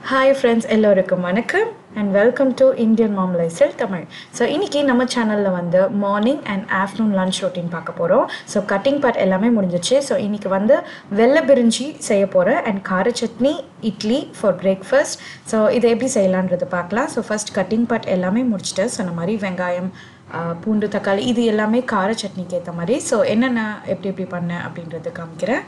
hi friends எல்லோருக்கும் வணக்கம் and welcome to Indian mom lifestyle Tamil so இன்றைக்கி நம்ம சேனலில் வந்து morning and afternoon lunch routine பார்க்க போகிறோம் ஸோ கட்டிங் பார்ட் எல்லாமே முடிஞ்சிச்சு ஸோ இன்றைக்கி வந்து வெள்ளை பிரிஞ்சி செய்ய போகிறேன் அண்ட் கார chutney idli for breakfast so இதை எப்படி செய்யலான்றது பார்க்கலாம் ஸோ ஃபஸ்ட் கட்டிங் பார்ட் எல்லாமே முடிச்சுட்டு சொன்ன மாதிரி வெங்காயம் ஆஹ், பூண்டு தக்காளி இது எல்லாமே கார சட்னிக்கு ஏற்ற மாதிரி ஸோ என்னென்ன எப்படி எப்படி பண்ணேன் அப்படின்றது காமிக்கிறேன்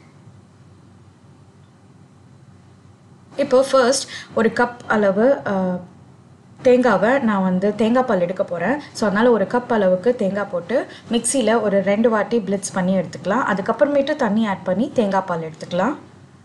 இப்போ ஃபர்ஸ்ட் ஒரு கப் அளவு அஹ், தேங்காவை நான் வந்து தேங்காய் பால் எடுக்க போகிறேன் ஸோ அதனால் ஒரு கப் அளவுக்கு தேங்காய் போட்டு மிக்சியில் ஒரு ரெண்டு வாட்டி பிளிட்ஸ் பண்ணி எடுத்துக்கலாம் அதுக்கப்புறமேட்டு தண்ணி ஆட் பண்ணி தேங்காய் பால் எடுத்துக்கலாம்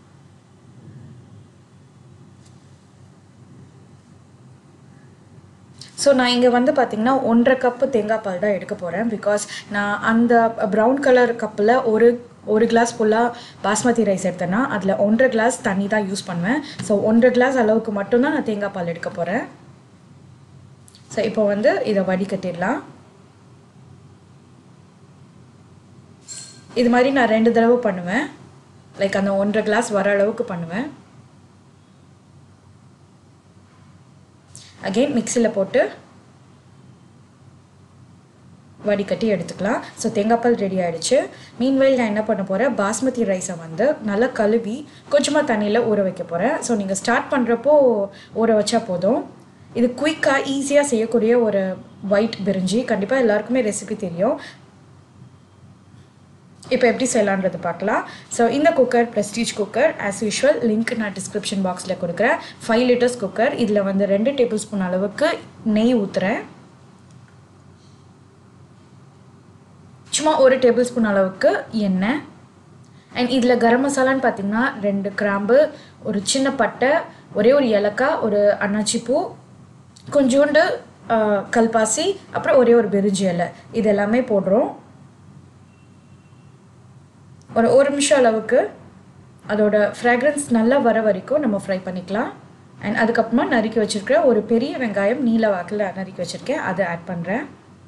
ஸோ நான் இங்கே வந்து பார்த்தீங்கன்னா ஒன்றரை கப்பு தேங்காய் பால் தான் எடுக்க போகிறேன் பிகாஸ் நான் அந்த ப்ரௌன் கலர் கப்பில் ஒரு ஒரு கிளாஸ் ஃபுல்லாக பாஸ்மதி ரைஸ் எடுத்தேன்னா அதில் ஒன்றரை கிளாஸ் தண்ணி தான் யூஸ் பண்ணுவேன் ஸோ ஒன்றரை கிளாஸ் அளவுக்கு மட்டும்தான் நான் தேங்காய் பால் எடுக்க போகிறேன் ஸோ இப்போ வந்து இதை வடிகட்டிடலாம் இது மாதிரி நான் ரெண்டு தடவை பண்ணுவேன் லைக் அந்த ஒன்றரை கிளாஸ் வர அளவுக்கு பண்ணுவேன் அகெயின் மிக்சியில் போட்டு வடிகட்டி எடுத்துக்கலாம் ஸோ தேங்காய் பால் ரெடி ஆகிடுச்சு மீன்வெயில் நான் என்ன பண்ண போகிறேன் பாஸ்மதி ரைஸை வந்து நல்லா கழுவி கொஞ்சமாக தண்ணியில் ஊற வைக்க போகிறேன் ஸோ நீங்கள் ஸ்டார்ட் பண்ணுறப்போ ஊற வச்சா போதும் இது குயிக்காக ஈஸியாக செய்யக்கூடிய ஒரு ஒயிட் பிரிஞ்சி கண்டிப்பாக எல்லாருக்குமே ரெசிபி தெரியும் இப்போ எப்படி செய்யலான்றது பார்க்கலாம் ஸோ இந்த cooker Prestige cooker as usual link நான் டிஸ்கிரிப்ஷன் பாக்ஸில் கொடுக்குறேன் ஃபைவ் லிட்டர்ஸ் குக்கர் இதில் வந்து ரெண்டு டேபிள் ஸ்பூன் அளவுக்கு நெய் ஊற்றுறேன் சும்மா ஒரு டேபிள் ஸ்பூன் அளவுக்கு எண்ணெய் அண்ட் இதில் கரம் மசாலான்னு பார்த்தீங்கன்னா ரெண்டு கிராம்பு ஒரு சின்ன பட்டை ஒரே ஒரு ஏலக்காய் ஒரு அன்னாச்சி பூ கொஞ்சோண்டு ஆஹ், கல்பாசி அப்புறம் ஒரே ஒரு பெருஞ்சி இலை இது எல்லாமே போடுறோம் ஒரு ஒரு நிமிஷம் அளவுக்கு அதோட ஃப்ராக்ரன்ஸ் நல்லா வர வரைக்கும் நம்ம ஃப்ரை பண்ணிக்கலாம் அண்ட் அதுக்கப்புறமா நறுக்கி வச்சுருக்கிற ஒரு பெரிய வெங்காயம் நீல வாக்கில் நறுக்கி வச்சுருக்கேன் அதை ஆட் பண்ணுறேன்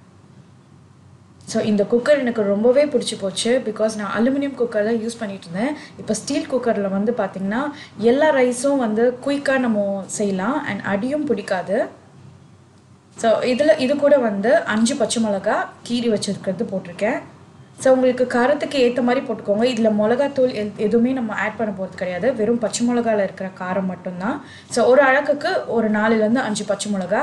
ஸோ இந்த குக்கர் எனக்கு ரொம்பவே பிடிச்சி போச்சு பிகாஸ் நான் அலுமினியம் குக்கர் தான் யூஸ் பண்ணிட்டு இருந்தேன் இப்போ ஸ்டீல் குக்கரில் வந்து பார்த்திங்கன்னா எல்லா ரைஸும் வந்து குயிக்காக நம்ம செய்யலாம் அண்ட் அடியும் பிடிக்காது ஸோ இதில் இது கூட வந்து அஞ்சு பச்சை மிளகா கீறி வச்சுருக்கிறது போட்டிருக்கேன் ஸோ உங்களுக்கு காரத்துக்கு ஏற்ற மாதிரி போட்டுக்கோங்க இதில் மிளகாத்தூள் எல் எதுவுமே நம்ம ஆட் பண்ண போகிறது கிடையாது வெறும் பச்சை மிளகாவில் இருக்கிற காரம் மட்டும்தான் ஸோ ஒரு அழகுக்கு ஒரு நாலுலேருந்து அஞ்சு பச்சை மிளகா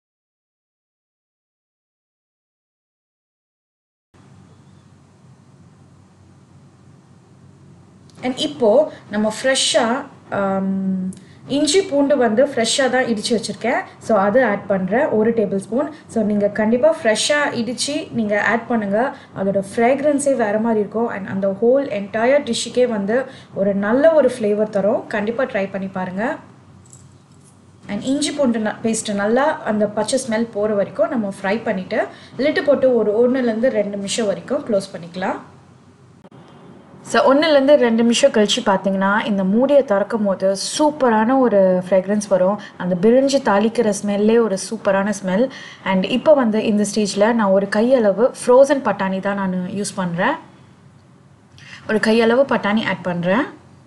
அண்ட் இப்போது நம்ம ஃப்ரெஷ்ஷாக இஞ்சி பூண்டு வந்து ஃப்ரெஷ்ஷாக தான் இடித்து வச்சுருக்கேன் ஸோ அது ஆட் பண்ணுறேன் ஒரு டேபிள் ஸ்பூன் ஸோ நீங்கள் கண்டிப்பாக ஃப்ரெஷ்ஷாக இடித்து நீங்கள் ஆட் பண்ணுங்கள் அதோட ஃப்ரேக்ரன்ஸே வேறு மாதிரி இருக்கும் அண்ட் அந்த ஹோல் என்டையர் டிஷ்ஷுக்கே வந்து ஒரு நல்ல ஒரு ஃப்ளேவர் தரும் கண்டிப்பாக ட்ரை பண்ணி பாருங்கள் அண்ட் இஞ்சி பூண்டு பேஸ்ட்டு நல்லா அந்த பச்சை ஸ்மெல் போகிற வரைக்கும் நம்ம ஃப்ரை பண்ணிவிட்டு லிட்டு போட்டு ஒரு ஒன்றுலேருந்து ரெண்டு நிமிஷம் வரைக்கும் க்ளோஸ் பண்ணிக்கலாம் ஸோ ஒன்றுலேருந்து ரெண்டு நிமிஷம் கழித்து பார்த்தீங்கன்னா இந்த மூடியை திறக்கும் போது சூப்பரான ஒரு ஃப்ரெக்ரன்ஸ் வரும் அந்த பிரிஞ்சு தாளிக்கிற ஸ்மெல்லே ஒரு சூப்பரான ஸ்மெல் அண்ட் இப்போ வந்து இந்த ஸ்டேஜில் நான் ஒரு கையளவு ஃப்ரோசன் பட்டாணி தான் நான் யூஸ் பண்ணுறேன் ஒரு கையளவு பட்டாணி ஆட் பண்ணுறேன்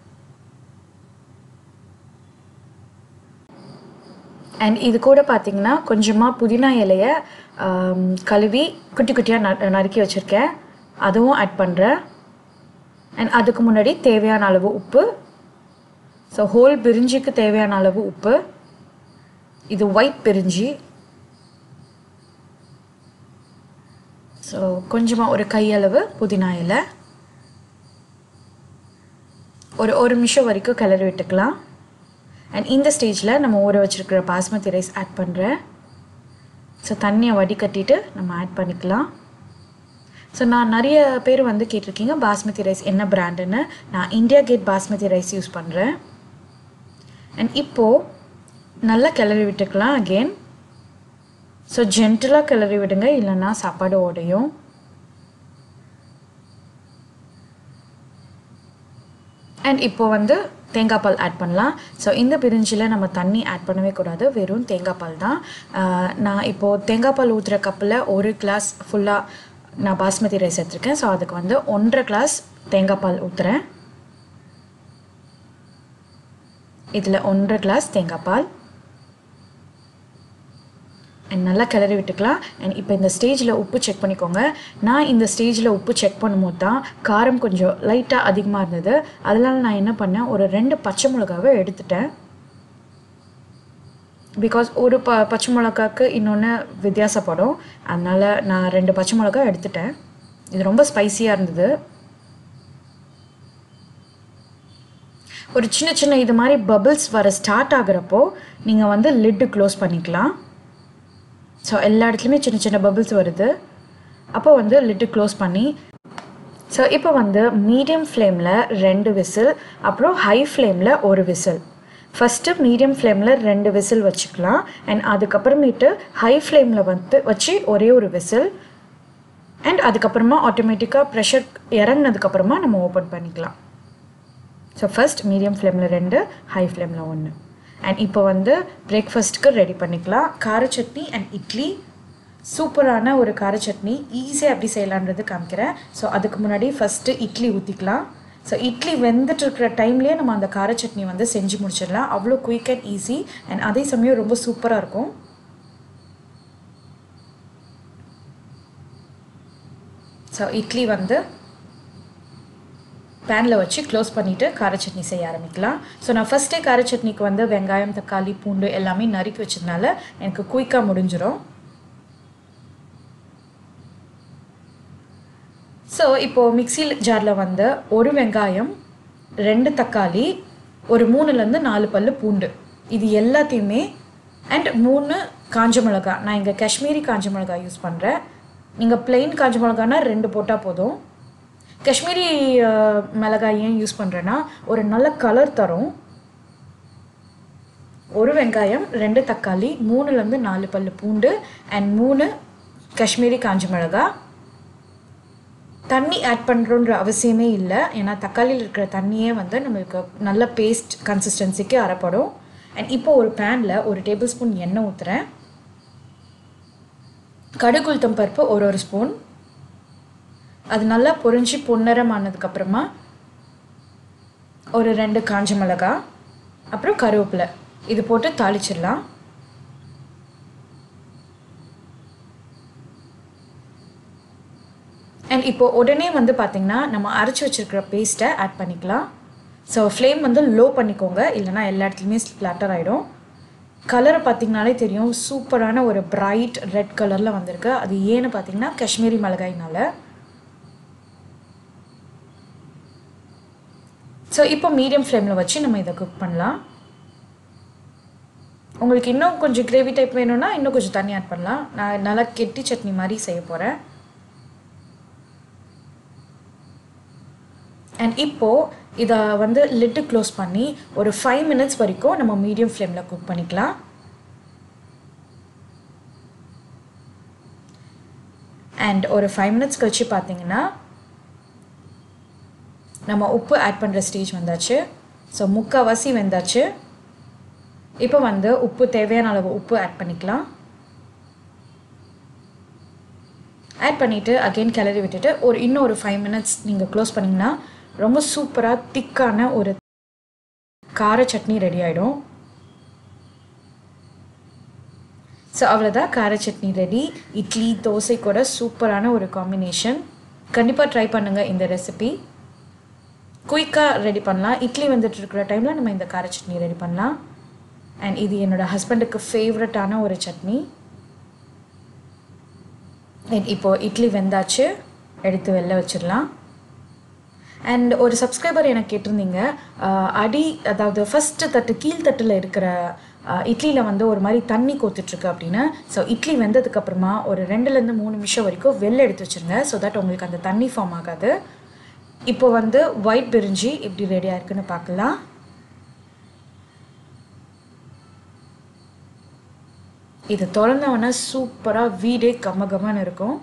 அண்ட் இது கூட பார்த்தீங்கன்னா கொஞ்சமாக புதினா இலையை ஆம், கழுவி குட்டி குட்டியாக ந நறுக்கி வச்சுருக்கேன் அதுவும் ஆட் பண்ணுறேன் அண்ட் அதுக்கு முன்னாடி தேவையான அளவு உப்பு ஸோ ஹோல் பிரிஞ்சிக்கு தேவையான அளவு உப்பு இது ஒயிட் பிரிஞ்சி ஸோ கொஞ்சமாக ஒரு கையளவு புதினா இலை ஒரு ஒரு நிமிஷம் வரைக்கும் கிளறி விட்டுக்கலாம் அண்ட் இந்த ஸ்டேஜில் நம்ம ஊற வச்சுருக்கிற பாஸ்மதி ரைஸ் ஆட் பண்ணுறேன் ஸோ தண்ணியை வடிகட்டிட்டு நம்ம ஆட் பண்ணிக்கலாம் ஸோ நான் நிறைய பேர் வந்து கேட்டிருக்கீங்க பாஸ்மதி ரைஸ் என்ன பிராண்டுன்னு நான் India Gate basmati rice use பண்ணுறேன் அண்ட் இப்போது நல்லா கிளறி விட்டுக்கலாம் அகெயின் ஸோ ஜென்டலாக கிளறி விடுங்க இல்லைன்னா சாப்பாடு உடையும் அண்ட் இப்போ வந்து தேங்காய் பால் ஆட் பண்ணலாம் ஸோ இந்த பிரிஞ்சில் நம்ம தண்ணி ஆட் பண்ணவே கூடாது வெறும் தேங்காய் பால் தான் ஆஹ் நான் இப்போது தேங்காய் பால் ஊற்றுற கப்பில் ஒரு கிளாஸ் ஃபுல்லாக நான் பாஸ்மதி ரைஸ் எடுத்திருக்கேன் ஸோ அதுக்கு வந்து ஒன்றரை கிளாஸ் தேங்காய் பால் ஊற்றுறேன் இதில் ஒன்றரை கிளாஸ் தேங்காய் பால் அண்ட் நல்லா கிளறி விட்டுக்கலாம் அண்ட் இப்போ இந்த ஸ்டேஜில் உப்பு செக் பண்ணிக்கோங்க நான் இந்த ஸ்டேஜில் உப்பு செக் பண்ணும்போது தான் காரம் கொஞ்சம் லைட்டாக அதிகமாக இருந்தது அதனால நான் என்ன பண்ணேன் ஒரு ரெண்டு பச்சை மிளகாவை எடுத்துட்டேன் பிகாஸ் ஒரு ப பச்சை மிளகாக்கு இன்னொன்று வித்தியாசப்படும் அதனால் நான் ரெண்டு பச்சை மிளகா எடுத்துட்டேன் இது ரொம்ப ஸ்பைசியாக இருந்தது ஒரு சின்ன சின்ன இது மாதிரி பபிள்ஸ் வர ஸ்டார்ட் ஆகுறப்போ நீங்கள் வந்து லிட்டு க்ளோஸ் பண்ணிக்கலாம் ஸோ எல்லா இடத்துலையுமே சின்ன சின்ன பபிள்ஸ் வருது அப்போ வந்து லிட்டு க்ளோஸ் பண்ணி ஸோ இப்போ வந்து மீடியம் ஃப்ளேமில் ரெண்டு விசில் அப்புறம் ஹை ஃப்ளேமில் ஒரு விசில் ஃபஸ்ட்டு மீடியம் ஃப்ளேமில் ரெண்டு விசில் வச்சுக்கலாம் அண்ட் அதுக்கப்புறமேட்டு ஹை ஃப்ளேமில் வந்து வச்சு ஒரே ஒரு விசில் அண்ட் அதுக்கப்புறமா ஆட்டோமேட்டிக்காக ப்ரெஷர் இறங்கினதுக்கப்புறமா நம்ம ஓப்பன் பண்ணிக்கலாம் ஸோ ஃபஸ்ட் மீடியம் ஃப்ளேமில் ரெண்டு ஹை ஃப்ளேமில் ஒன்று அண்ட் இப்போ வந்து பிரேக்ஃபாஸ்ட்டுக்கு ரெடி பண்ணிக்கலாம் கார சட்னி அண்ட் இட்லி சூப்பரான ஒரு கார சட்னி ஈஸியாக எப்படி செய்யலான்றது காமிக்கிறேன் ஸோ அதுக்கு முன்னாடி ஃபஸ்ட்டு இட்லி ஊற்றிக்கலாம் ஸோ இட்லி வெந்துட்டு இருக்கிற டைம்லேயே நம்ம அந்த கார சட்னி வந்து செஞ்சு முடிச்சிடலாம் அவ்வளோ குயிக் அண்ட் ஈஸி அண்ட் அதே சமயம் ரொம்ப சூப்பராக இருக்கும் ஸோ இட்லி வந்து பேனில் வச்சு க்ளோஸ் பண்ணிவிட்டு கார சட்னி செய்ய ஆரம்பிக்கலாம் ஸோ நான் ஃபஸ்ட்டே கார சட்னிக்கு வந்து வெங்காயம் தக்காளி பூண்டு எல்லாமே நறுக்கி வச்சதுனால எனக்கு குயிக்காக முடிஞ்சிடும் ஸோ இப்போது மிக்சி ஜாரில் வந்து ஒரு வெங்காயம் ரெண்டு தக்காளி ஒரு மூணுலேருந்து நாலு பல் பூண்டு இது எல்லாத்தையுமே அண்ட் மூணு காஞ்ச மிளகா நான் இங்கே காஷ்மீரி காஞ்ச மிளகா யூஸ் பண்ணுறேன் நீங்கள் பிளெயின் காஞ்ச மிளகானா ரெண்டு போட்டால் போதும் காஷ்மீரி மிளகாய் ஏன் யூஸ் பண்ணுறேன்னா ஒரு நல்ல கலர் தரும் ஒரு வெங்காயம் ரெண்டு தக்காளி மூணுலேருந்து நாலு பல் பூண்டு அண்ட் மூணு காஷ்மீரி காஞ்ச மிளகா தண்ணி ஆட் பண்ணுறோன்ற அவசியமே இல்லை ஏன்னா தக்காளியில் இருக்கிற தண்ணியே வந்து நம்மளுக்கு நல்ல பேஸ்ட் கன்சிஸ்டன்சிக்கு அரைப்படும் அண்ட் இப்போ ஒரு பேனில் ஒரு டேபிள் ஸ்பூன் எண்ணெய் ஊற்றுறேன் கடுகு உளுத்தம் பருப்பு ஒரு ஒரு ஸ்பூன் அது நல்லா பொரிஞ்சு பொன்னிறம் ஆனதுக்கப்புறமா ஒரு ரெண்டு காஞ்ச மிளகா அப்புறம் கருவேப்பிலை இது போட்டு தாளிச்சிடலாம் அண்ட் இப்போ உடனே வந்து பார்த்திங்கன்னா நம்ம அரைச்சி வச்சுருக்கிற பேஸ்ட்டை ஆட் பண்ணிக்கலாம் ஸோ ஃப்ளேம் வந்து லோ பண்ணிக்கோங்க இல்லைனா எல்லா இடத்துலையுமே ஸ்ப்ளாட்டர் ஆகிடும் கலரை பார்த்திங்கனாலே தெரியும் சூப்பரான ஒரு பிரைட் ரெட் கலரில் வந்திருக்கு அது ஏன்னு பார்த்தீங்கன்னா காஷ்மீரி மிளகாயினால ஸோ இப்போ மீடியம் ஃப்ளேமில் வச்சு நம்ம இதை குக் பண்ணலாம் உங்களுக்கு இன்னும் கொஞ்சம் கிரேவி டைப் வேணும்னா இன்னும் கொஞ்சம் தண்ணி ஆட் பண்ணலாம் நான் நல்லா கெட்டி சட்னி மாதிரி செய்ய போகிறேன் அண்ட் இப்போது இதை வந்து லிட்டு க்ளோஸ் பண்ணி ஒரு ஃபைவ் மினிட்ஸ் வரைக்கும் நம்ம மீடியம் ஃப்ளேமில் குக் பண்ணிக்கலாம் அண்ட் ஒரு ஃபைவ் மினிட்ஸ் கழிச்சு பார்த்தீங்கன்னா நம்ம உப்பு ஆட் பண்ணுற ஸ்டேஜ் வந்தாச்சு ஸோ முக்கால்வாசி வெந்தாச்சு இப்போ வந்து உப்பு தேவையான அளவு உப்பு ஆட் பண்ணிக்கலாம் ஆட் பண்ணிவிட்டு அகெயின் கிளறி விட்டுட்டு ஒரு இன்னும் ஒரு ஃபைவ் மினிட்ஸ் நீங்கள் க்ளோஸ் பண்ணிங்கன்னா ரொம்ப சூப்பராக திக்கான ஒரு கார சட்னி ரெடி ஆகிடும் ஸோ அவ்வளோதான் கார சட்னி ரெடி இட்லி தோசை கூட சூப்பரான ஒரு காம்பினேஷன் கண்டிப்பாக ட்ரை பண்ணுங்கள் இந்த ரெசிபி குயிக்காக ரெடி பண்ணலாம் இட்லி வந்துட்டு இருக்கிற டைமில் நம்ம இந்த கார சட்னி ரெடி பண்ணலாம் அண்ட் இது என்னோடய ஹஸ்பண்டுக்கு ஃபேவரட்டான ஒரு சட்னி அண்ட் இப்போது இட்லி வெந்தாச்சு எடுத்து வெளில வச்சிடலாம் அண்ட் ஒரு சப்ஸ்கிரைபர் எனக்கு கேட்டிருந்தீங்க அடி அதாவது ஃபஸ்ட்டு தட்டு கீழ்த்தட்டில் இருக்கிற இட்லியில் வந்து ஒரு மாதிரி தண்ணி கோத்துட்ருக்கு அப்படின்னு ஸோ இட்லி வெந்ததுக்கப்புறமா ஒரு ரெண்டுலேருந்து மூணு நிமிஷம் வரைக்கும் வெளில எடுத்து வச்சுருங்க ஸோ தட் உங்களுக்கு அந்த தண்ணி ஃபார்ம் ஆகாது இப்போ வந்து ஒயிட் பிரிஞ்சி எப்படி ரெடியாக இருக்குன்னு பார்க்கலாம் இது திறந்தவொடனே சூப்பராக வீடே கம்ம கம்மன்னு இருக்கும்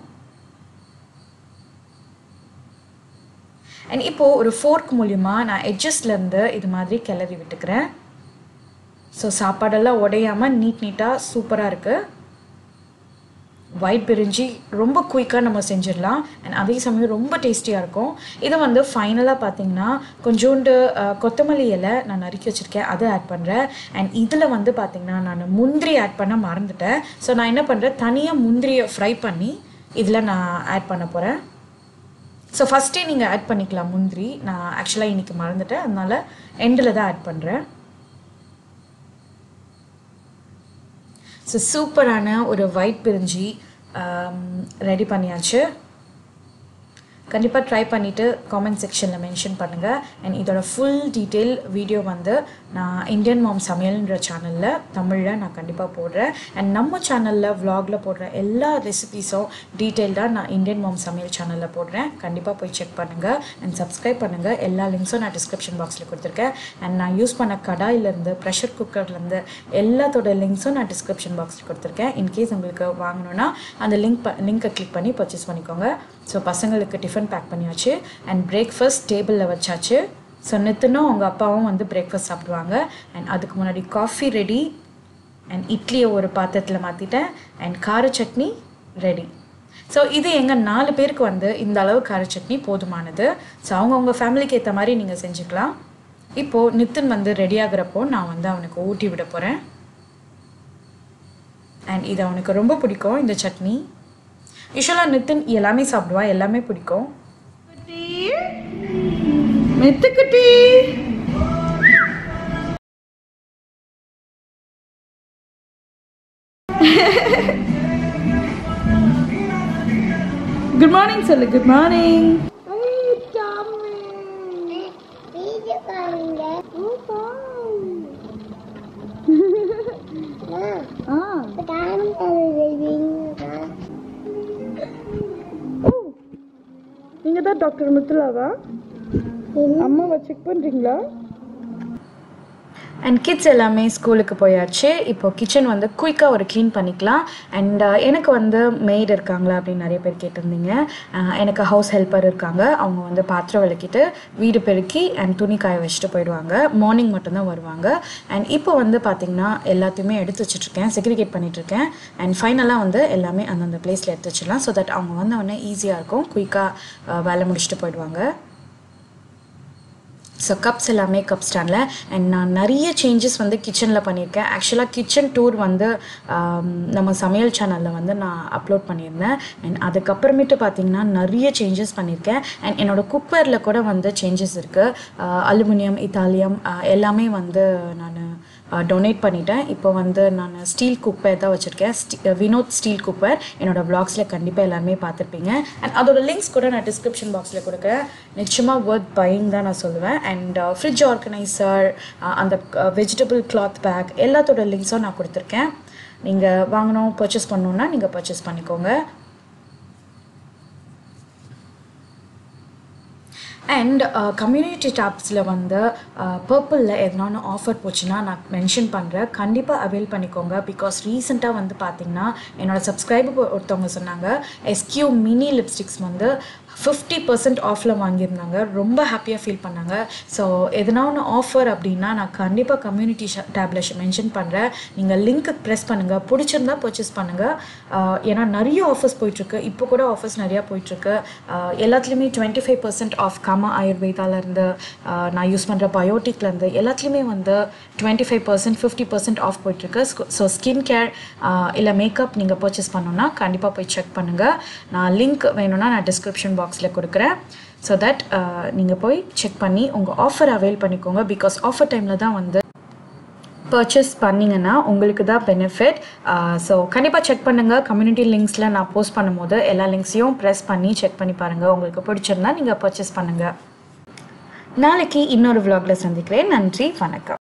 அண்ட் இப்போது ஒரு ஃபோர்க் மூலிமா நான் எட்ஜஸ்ட்லேருந்து இது மாதிரி கிளறி விட்டுக்கிறேன் ஸோ சாப்பாடெல்லாம் உடையாமல் நீட் நீட்டாக சூப்பராக இருக்குது ஒயிட் பிரிஞ்சி ரொம்ப குயிக்காக நம்ம செஞ்சிடலாம் அண்ட் அதே சமயம் ரொம்ப டேஸ்டியாக இருக்கும் இது வந்து ஃபைனலாக பார்த்தீங்கன்னா கொஞ்சோண்டு அஹ், கொத்தமல்லி இலை நான் நறுக்கி வச்சுருக்கேன் அதை ஆட் பண்ணுறேன் அண்ட் இதில் வந்து பார்த்தீங்கன்னா நான் முந்திரி ஆட் பண்ண மறந்துட்டேன் ஸோ நான் என்ன பண்ணுறேன் தனியாக முந்திரியை ஃப்ரை பண்ணி இதில் நான் ஆட் பண்ண போகிறேன் ஸோ ஃபஸ்ட்டே நீங்கள் ஆட் பண்ணிக்கலாம் முந்திரி நான் ஆக்சுவலாக இன்றைக்கி மறந்துட்டேன் அதனால எண்டில் தான் ஆட் பண்ணுறேன் ஸோ சூப்பரான ஒரு ஒயிட் பிரிஞ்சி ரெடி பண்ணியாச்சு கண்டிப்பாக ட்ரை பண்ணிவிட்டு காமெண்ட் செக்ஷனில் மென்ஷன் பண்ணுங்கள் அண்ட் இதோட ஃபுல் டீட்டெயில் வீடியோ வந்து நான் இந்தியன் மாம் சமையல்ன்ற சேனலில் தமிழில் நான் கண்டிப்பாக போடுறேன் அண்ட் நம்ம சேனலில் vlogல போடுற எல்லா ரெசிபீஸும் டீட்டெயில்டாக நான் இந்தியன் மாம் சமையல் சேனலில் போடுறேன் கண்டிப்பாக போய் செக் பண்ணுங்கள் அண்ட் சப்ஸ்கிரைப் பண்ணுங்கள் எல்லா லிங்க்ஸும் நான் டிஸ்கிரிப்ஷன் பாக்ஸில் கொடுத்துருக்கேன் அண்ட் நான் யூஸ் பண்ண கடாயிலேருந்து ப்ரெஷர் குக்கர்லேருந்து எல்லாத்தோட லிங்க்ஸும் நான் டிஸ்கிரிப்ஷன் பாக்ஸில் கொடுத்துருக்கேன் இன்கேஸ் உங்களுக்கு வாங்கணும்னா அந்த லிங்க் ப லிங்க்கை கிளிக் பண்ணி பர்ச்சேஸ் பண்ணிக்கோங்க ஸோ பசங்களுக்கு டிஃபன் பேக் பண்ணியாச்சு அண்ட் பிரேக்ஃபாஸ்ட் டேபிளில் வச்சாச்சு ஸோ நித்துனும் அவங்க அப்பாவும் வந்து பிரேக்ஃபாஸ்ட் சாப்பிடுவாங்க அண்ட் அதுக்கு முன்னாடி காஃபி ரெடி அண்ட் இட்லியை ஒரு பாத்திரத்தில் மாற்றிட்டேன் அண்ட் கார சட்னி ரெடி ஸோ இது எங்கள் நாலு பேருக்கு வந்து இந்த அளவு கார சட்னி போதுமானது ஸோ அவங்கவுங்க ஃபேமிலிக்கு ஏற்ற மாதிரி நீங்கள் செஞ்சுக்கலாம் இப்போது நித்தின் வந்து ரெடி ஆகுறப்போ நான் வந்து அவனுக்கு ஊட்டி விட போகிறேன் அண்ட் இது அவனுக்கு ரொம்ப பிடிக்கும் இந்த சட்னி யூஸ்வலாக நித்தின் எல்லாமே சாப்பிடுவான் எல்லாமே பிடிக்கும் மெத்துக்குட்டி குட் மார்னிங் சொல்லு குட் மார்னிங் நீங்க தான் டாக்டர் முத்துலாவா அம்மாவை செக் பண்றீங்களா அண்ட் கிட்ஸ் எல்லாமே ஸ்கூலுக்கு போயாச்சு இப்போ கிச்சன் வந்து குயிக்காக ஒரு க்ளீன் பண்ணிக்கலாம் அண்ட் எனக்கு வந்து மெய்டு இருக்காங்களா அப்படின்னு நிறைய பேர் கேட்டிருந்தீங்க அஹ் எனக்கு ஹவுஸ் ஹெல்ப்பர் இருக்காங்க அவங்க வந்து பாத்திரம் விளக்கிட்டு வீடு பெருக்கி அண்ட் துணி காய வச்சுட்டு போயிடுவாங்க மார்னிங் மட்டும்தான் வருவாங்க அண்ட் இப்போ வந்து பார்த்திங்கன்னா எல்லாத்தையுமே எடுத்து வச்சுட்ருக்கேன் செக்ரிகேட் பண்ணிகிட்ருக்கேன் அண்ட் ஃபைனலாக வந்து எல்லாமே அந்தந்த பிளேஸில் எடுத்து வச்சிடலாம் ஸோ தட் அவங்க வந்து உடனே ஈஸியாக இருக்கும் குயிக்காக வேலை முடிச்சுட்டு போயிடுவாங்க ஸோ கப்ஸ் எல்லாமே கப் ஸ்டாண்டில் அண்ட் நான் நிறைய சேஞ்சஸ் வந்து கிச்சனில் பண்ணியிருக்கேன் ஆக்சுவலாக கிச்சன் டூர் வந்து ஆம், நம்ம சமையல் சேனலில் வந்து நான் அப்லோட் பண்ணியிருந்தேன் அண்ட் அதுக்கப்புறமேட்டு பார்த்தீங்கன்னா நிறைய சேஞ்சஸ் பண்ணியிருக்கேன் அண்ட் என்னோட குக்வேரில் கூட வந்து சேஞ்சஸ் இருக்குது அலுமினியம் இத்தாலியம் எல்லாமே வந்து நான் டொனேட் பண்ணிட்டேன் இப்போ வந்து நான் ஸ்டீல் குக்வேர் தான் வச்சுருக்கேன் ஸ்டீ வினோத் ஸ்டீல் குக்வேர் என்னோட வ்ளாக்ஸில் கண்டிப்பாக எல்லாமே பார்த்துருப்பீங்க அண்ட் அதோட லிங்க்ஸ் கூட நான் டிஸ்கிரிப்ஷன் பாக்ஸில் கொடுக்குறேன் நிச்சயமாக ஒர்த் பையிங் தான் நான் சொல்லுவேன் அண்ட் ஃப்ரிட்ஜ் ஆர்கனைசர் அந்த வெஜிடபிள் கிளாத் பேக் எல்லாத்தோட லிங்க்ஸும் நான் கொடுத்துருக்கேன் நீங்கள் வாங்கணும் பர்ச்சேஸ் பண்ணணுன்னா நீங்கள் பர்ச்சேஸ் பண்ணிக்கோங்க அண்ட் கம்யூனிட்டி டாப்ஸில் வந்து பர்பிளில் எதனாலும் ஆஃபர் போச்சுன்னா நான் மென்ஷன் பண்ணுறேன் கண்டிப்பாக அவைல் பண்ணிக்கோங்க பிகாஸ் ரீசெண்டாக வந்து பார்த்தீங்கன்னா என்னோட சப்ஸ்கிரைபர் ஒருத்தவங்க சொன்னாங்க எஸ்கியூ மினி லிப்ஸ்டிக்ஸ் வந்து ஃபிஃப்டி பர்சன்ட் ஆஃபில் வாங்கியிருந்தாங்க ரொம்ப ஹாப்பியாக ஃபீல் பண்ணாங்க ஸோ எதனா ஒன்று ஆஃபர் அப்படின்னா நான் கண்டிப்பாக கம்யூனிட்டி டேப்ல மென்ஷன் பண்ணுறேன் நீங்கள் லிங்க்கு ப்ரெஸ் பண்ணுங்கள் பிடிச்சிருந்தா பர்ச்சேஸ் பண்ணுங்கள் ஏன்னா நிறைய ஆஃபர்ஸ் போயிட்டுருக்கு இப்போ கூட ஆஃபர்ஸ் நிறையா போயிட்டுருக்கு ஆஹ் எல்லாத்துலேயுமே twenty five percent off comma ஆயுர்வேதாலேருந்து நான் யூஸ் பண்ணுற பயோட்டிக்லேருந்து எல்லாத்துலேயுமே வந்து twenty five percent fifty percent off போயிட்டுருக்கு ஸோ ஸ்கின் கேர் இல்லை மேக்கப் நீங்கள் பர்ச்சேஸ் பண்ணணுன்னா கண்டிப்பாக போய் செக் பண்ணுங்கள் நான் லிங்க் வேணும்னா நான் டிஸ்கிரிப்ஷன் பாக்ஸில் கொடுக்குறேன் ஸோ தட் நீங்கள் போய் செக் பண்ணி உங்கள் ஆஃபர் அவைல் பண்ணிக்கோங்க பிகாஸ் ஆஃபர் டைமில் தான் வந்து பர்ச்சேஸ் பண்ணிங்கன்னா உங்களுக்கு தான் பெனிஃபிட் ஸோ கண்டிப்பாக செக் பண்ணுங்கள் கம்யூனிட்டி லிங்க்ஸில் நான் போஸ்ட் பண்ணும்போது எல்லா லிங்க்ஸையும் ப்ரெஸ் பண்ணி செக் பண்ணி பாருங்கள் உங்களுக்கு பிடிச்சிருந்தா நீங்கள் பர்ச்சேஸ் பண்ணுங்கள் நாளைக்கு இன்னொரு vlogல சந்திக்கிறேன் நன்றி வணக்கம்